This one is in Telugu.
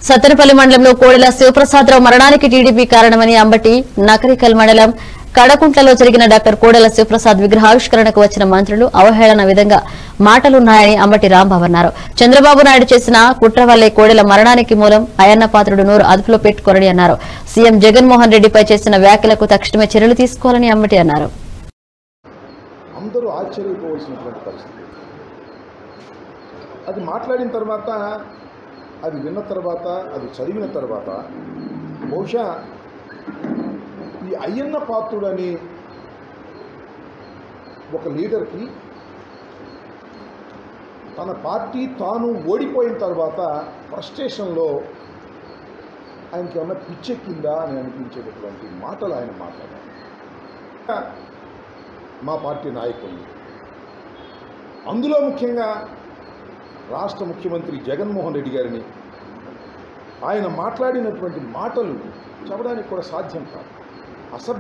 సత్తెనపల్లి మండలంలో కోడెల శివప్రసాదరావు మరణానికి టీడీపీ కారణమని అంబటి నకరికల్ మండలం కడకుంట్లలో జరిగిన డాక్టర్ కోడెల శివప్రసాద్ విగ్రహావిష్కరణకు వచ్చిన మంత్రులు అవహేళన విధంగా మాటలున్నాయని అంబటి రాంబాబు అన్నారు చంద్రబాబు నాయుడు చేసిన కుట్ర వల్లే కోడెల మరణానికి మూలం అయన్న పాత్రుడు నోరు అదుపులో పెట్టుకోరని అన్నారు సీఎం జగన్మోహన్ రెడ్డిపై చేసిన వ్యాఖ్యలకు తక్షణమే చర్యలు తీసుకోవాలని అంబటి అన్నారు అందరూ ఆశ్చర్యపోవలసినటువంటి పరిస్థితి అది మాట్లాడిన తర్వాత అది విన్న తర్వాత అది చదివిన తర్వాత బహుశా ఈ అయ్యన్న పాత్రుడని ఒక లీడర్కి తన పార్టీ తాను ఓడిపోయిన తర్వాత ఫ్రస్ట్రేషన్లో ఆయనకి ఏమన్నా పిచ్చెక్కిందా అని అనిపించేటటువంటి మాటలు ఆయన మాట్లాడారు మా పార్టీ నాయకులు అందులో ముఖ్యంగా రాష్ట్ర ముఖ్యమంత్రి జగన్మోహన్ రెడ్డి గారిని ఆయన మాట్లాడినటువంటి మాటలు చెప్పడానికి కూడా సాధ్యం కాదు అసభ్య